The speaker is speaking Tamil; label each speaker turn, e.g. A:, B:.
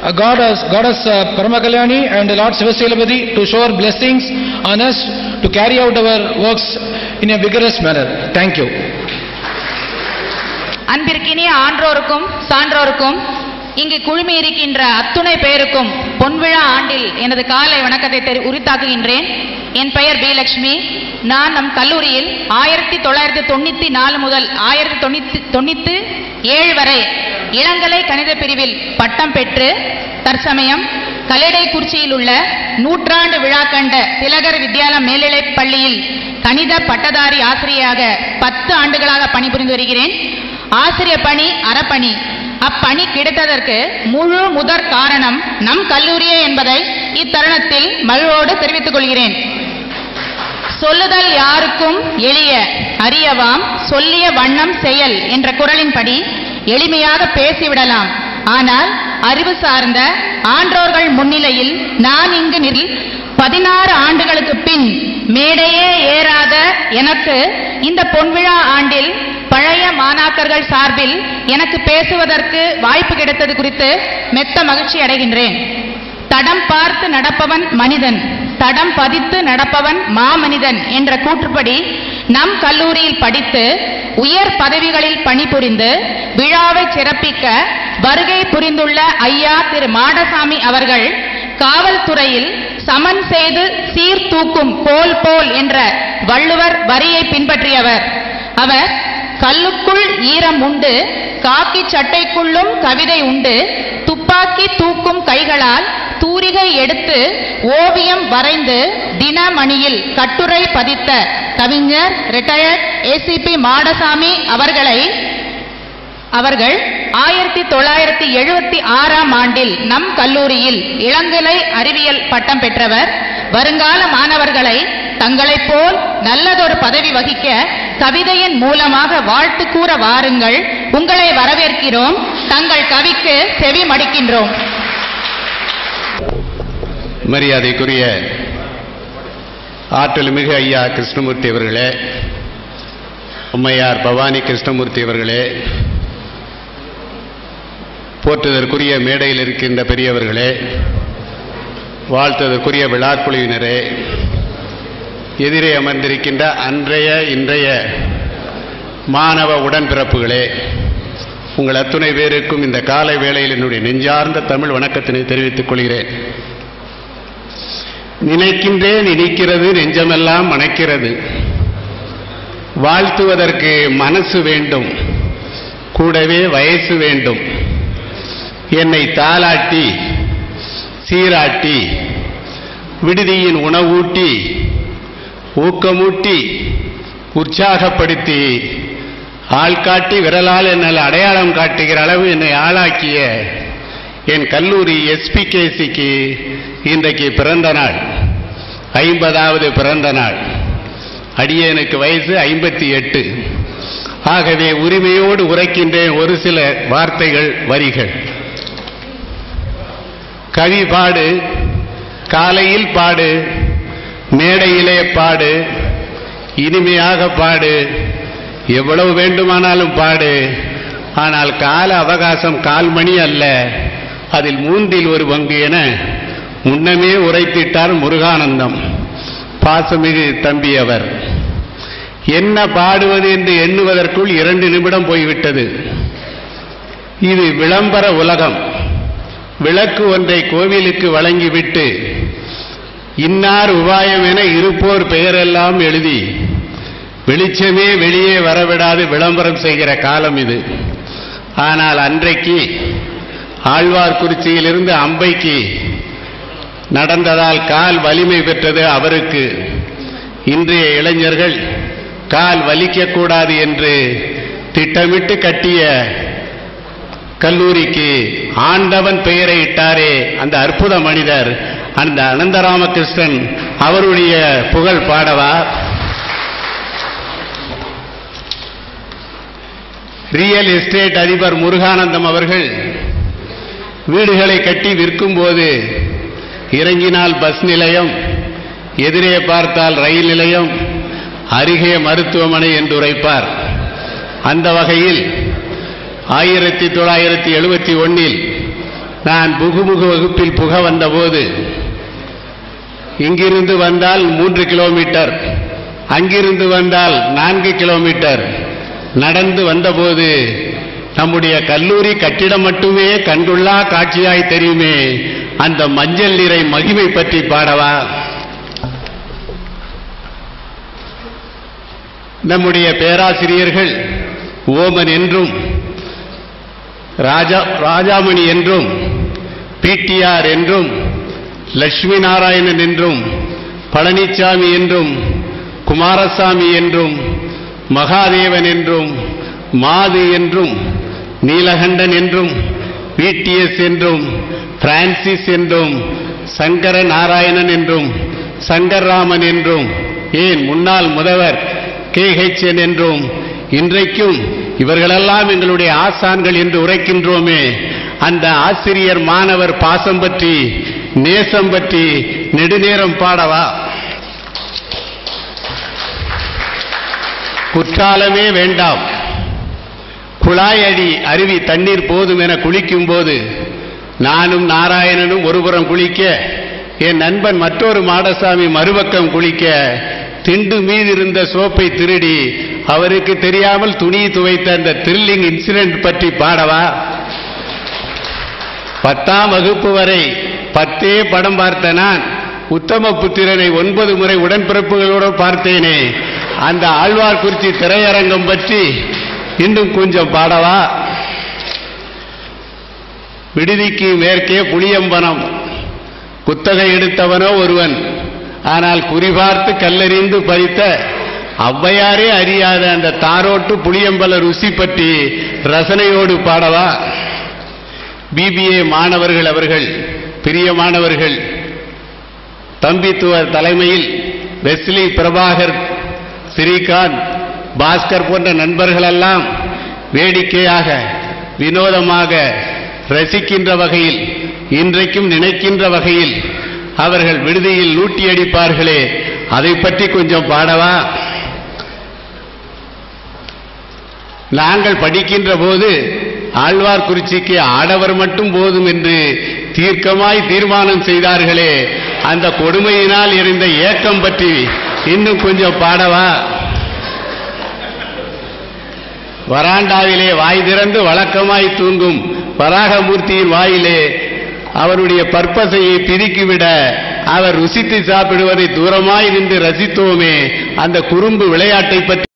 A: uh, Goddess, Goddess uh, Paramakalani and Lord Sivasilabadi to shower blessings on us to carry out our works in a vigorous manner. Thank you.
B: அன்பிற்கினிய ஆன்றோருக்கும் சான்றோருக்கும் இங்கு குழுமி இருக்கின்ற அத்துணை பேருக்கும் பொன்விழா ஆண்டில் எனது காலை வணக்கத்தை தெரி- உரித்தாக்குகின்றேன் என் பெயர் பி லட்சுமி நான் நம் கல்லூரியில் ஆயிரத்தி தொள்ளாயிரத்தி தொண்ணூத்தி நாலு முதல் ஆயிரத்தி தொண்ணூத்தி தொண்ணூத்தி ஏழு வரை இளங்கலை கணித பிரிவில் பட்டம் பெற்று தற்சமயம் கல்லடைக்குறிச்சியில் உள்ள நூற்றாண்டு விழா கண்ட திலகர் வித்யாலயா மேல்நிலைப் பள்ளியில் கணித பட்டதாரி ஆசிரியராக பத்து ஆண்டுகளாக பணிபுரிந்து வருகிறேன் ஆசிரிய பணி அறப்பணி அப்பணி கிடைத்ததற்கு முழு முதற் காரணம் நம் கல்லூரியே என்பதை இத்தருணத்தில் மகிழ்வோடு தெரிவித்துக் கொள்கிறேன் சொல்லுதல் யாருக்கும் எளிய அறியவாம் சொல்லிய வண்ணம் செயல் என்ற குரலின்படி எளிமையாக பேசிவிடலாம் ஆனால் அறிவு சார்ந்த ஆன்றோர்கள் முன்னிலையில் நான் இங்கு நில் பதினாறு ஆண்டுகளுக்கு பின் மேடையே ஏறாத எனக்கு இந்த பொன்விழா ஆண்டில் பழைய மாணாக்கர்கள் சார்பில் எனக்கு பேசுவதற்கு வாய்ப்பு கிடைத்தது குறித்து மெத்த மகிழ்ச்சி அடைகின்றேன் தடம் பார்த்து நடப்பவன் மனிதன் தடம் பதித்து நடப்பவன் மாமனிதன் என்ற கூற்றுப்படி நம் கல்லூரியில் படித்து உயர் பதவிகளில் பணிபுரிந்து விழாவை சிறப்பிக்க வருகை புரிந்துள்ள ஐயா திரு மாடசாமி அவர்கள் காவல்துறையில் சமன் செய்து சீர்தூக்கும் போல் போல் என்ற வள்ளுவர் வரியை பின்பற்றியவர் அவர் கல்லுக்குள் ஈரம் உண்டு காக்கி சட்டைக்குள்ளும் கவிதை உண்டு துப்பாக்கி தூக்கும் கைகளால் தூரிகை எடுத்து ஓவியம் வரைந்து தினமணியில் கட்டுரை பதித்த கவிஞர் ரிட்டையர்ட் ஏசிபி மாடசாமி அவர்களை அவர்கள் ஆயிரத்தி தொள்ளாயிரத்தி எழுபத்தி ஆறாம் ஆண்டில் நம் கல்லூரியில் இளங்கலை அறிவியல் பட்டம் பெற்றவர் வருங்கால மாணவர்களை தங்களைப் போல் நல்லதொரு பதவி வகிக்க கவிதையின் மூலமாக வாழ்த்து கூற வாருங்கள் உங்களை வரவேற்கிறோம் தங்கள் கவிக்கு செவி மடிக்கின்றோம்
C: மரியாதைக்குரிய ஆற்றல் மிகு ஐயா கிருஷ்ணமூர்த்தி அவர்களே உம்மையார் பவானி கிருஷ்ணமூர்த்தி அவர்களே போற்றுதற்குரிய மேடையில் இருக்கின்ற பெரியவர்களே வாழ்த்துவதற்குரிய விழாக்குழுவினரே எதிரே அமர்ந்திருக்கின்ற அன்றைய இன்றைய மாணவ உடன்பிறப்புகளே உங்கள் அத்துணை பேருக்கும் இந்த காலை வேளையில் என்னுடைய நெஞ்சார்ந்த தமிழ் வணக்கத்தினை தெரிவித்துக் கொள்கிறேன் நினைக்கின்றேன் இனிக்கிறது நெஞ்சமெல்லாம் மணக்கிறது வாழ்த்துவதற்கு மனசு வேண்டும் கூடவே வயசு வேண்டும் என்னை தாளாட்டி சீராட்டி விடுதியின் உணவூட்டி ஊக்கமூட்டி உற்சாகப்படுத்தி ஆள்காட்டி விரலால் என்னை அடையாளம் காட்டுகிற அளவு என்னை ஆளாக்கிய என் கல்லூரி எஸ்பிகேசிக்கு இன்றைக்கு பிறந்த நாள் ஐம்பதாவது பிறந்த நாள் அடியேனுக்கு வயசு ஐம்பத்தி எட்டு ஆகவே உரிமையோடு உரைக்கின்றேன் ஒரு சில வார்த்தைகள் வரிகள் கவி பாடு காலையில் பாடு மேடையிலே பாடு இனிமையாக பாடு எவ்வளவு வேண்டுமானாலும் பாடு ஆனால் கால அவகாசம் கால் மணி அல்ல அதில் மூன்றில் ஒரு பங்கு என முன்னமே உரைத்திட்டார் முருகானந்தம் பாசமிகு தம்பி அவர் என்ன பாடுவது என்று எண்ணுவதற்குள் இரண்டு நிமிடம் போய்விட்டது இது விளம்பர உலகம் விளக்கு ஒன்றை கோவிலுக்கு வழங்கிவிட்டு இன்னார் உபாயம் என இருப்போர் பெயரெல்லாம் எழுதி வெளிச்சமே வெளியே வரவிடாது விளம்பரம் செய்கிற காலம் இது ஆனால் அன்றைக்கு ஆழ்வார்குறிச்சியிலிருந்து அம்பைக்கு நடந்ததால் கால் வலிமை பெற்றது அவருக்கு இன்றைய இளைஞர்கள் கால் வலிக்கக்கூடாது என்று திட்டமிட்டு கட்டிய கல்லூரிக்கு ஆண்டவன் பெயரை இட்டாரே அந்த அற்புத மனிதர் அந்த அனந்தராமகிருஷ்ணன் அவருடைய புகழ் பாடவா ரியல் எஸ்டேட் அதிபர் முருகானந்தம் அவர்கள் வீடுகளை கட்டி விற்கும்போது இறங்கினால் பஸ் நிலையம் எதிரே பார்த்தால் ரயில் நிலையம் அருகே மருத்துவமனை என்று உரைப்பார் அந்த வகையில் ஆயிரத்தி தொள்ளாயிரத்தி எழுபத்தி ஒன்னில் நான் புகுமுகு வகுப்பில் புக வந்தபோது இங்கிருந்து வந்தால் மூன்று கிலோமீட்டர் அங்கிருந்து வந்தால் நான்கு கிலோமீட்டர் நடந்து வந்தபோது நம்முடைய கல்லூரி கட்டிடம் மட்டுமே கண்டுள்ளா காட்சியாய் தெரியுமே அந்த மஞ்சள் நிறை மகிமை பற்றி பாடவா நம்முடைய பேராசிரியர்கள் ஓமன் என்றும் ராஜா ராஜாமணி என்றும் பிடிஆர் என்றும் லட்சுமி நாராயணன் என்றும் பழனிச்சாமி என்றும் குமாரசாமி என்றும் மகாதேவன் என்றும் மாது என்றும் நீலகண்டன் என்றும் பிடிஎஸ் என்றும் பிரான்சிஸ் என்றும் சங்கர நாராயணன் என்றும் சங்கர்ராமன் என்றும் ஏன் முன்னாள் முதல்வர் கேஹெச்என் என்றும் இன்றைக்கும் இவர்களெல்லாம் எங்களுடைய ஆசான்கள் என்று உரைக்கின்றோமே அந்த ஆசிரியர் மாணவர் பாசம் பற்றி நேசம் பற்றி நெடுநேரம் பாடவா குற்றாலமே வேண்டாம் குழாயடி அருவி தண்ணீர் போதும் என குளிக்கும் போது நானும் நாராயணனும் ஒருபுறம் குளிக்க என் நண்பன் மற்றொரு மாடசாமி மறுபக்கம் குளிக்க திண்டு மீது இருந்த சோப்பை திருடி அவருக்கு தெரியாமல் துணி துவைத்த அந்த த்ரில்லிங் இன்சிடென்ட் பற்றி பாடவா பத்தாம் வகுப்பு வரை பத்தே படம் பார்த்த நான் உத்தம புத்திரனை ஒன்பது முறை உடன்பிறப்புகளோடு பார்த்தேனே அந்த ஆழ்வார்குறிச்சி திரையரங்கம் பற்றி இன்னும் கொஞ்சம் பாடவா விடுதிக்கு மேற்கே புளியம்பனம் குத்தகை எடுத்தவனோ ஒருவன் ஆனால் குறிபார்த்து கல்லறிந்து பறித்த ஔவையாரே அறியாத அந்த தாரோட்டு புளியம்பல ருசி பற்றி ரசனையோடு பாடவா பிபிஏ மாணவர்கள் அவர்கள் பிரியமானவர்கள் தம்பித்துவர் தலைமையில் வெஸ்லி பிரபாகர் ஸ்ரீகாந்த் பாஸ்கர் போன்ற நண்பர்களெல்லாம் வேடிக்கையாக வினோதமாக ரசிக்கின்ற வகையில் இன்றைக்கும் நினைக்கின்ற வகையில் அவர்கள் விடுதியில் லூட்டி அடிப்பார்களே அதை பற்றி கொஞ்சம் பாடவா நாங்கள் படிக்கின்ற போது ஆழ்வார்குறிச்சிக்கு ஆடவர் மட்டும் போதும் என்று தீர்க்கமாய் தீர்மானம் செய்தார்களே அந்த கொடுமையினால் இருந்த ஏக்கம் பற்றி இன்னும் கொஞ்சம் பாடவா வராண்டாவிலே வாய் திறந்து வழக்கமாய் தூங்கும் வராகமூர்த்தியின் வாயிலே அவருடைய பற்பசையை பிரிக்கிவிட அவர் ருசித்து சாப்பிடுவதை தூரமாய் நின்று ரசித்தோமே அந்த குறும்பு விளையாட்டை பற்றி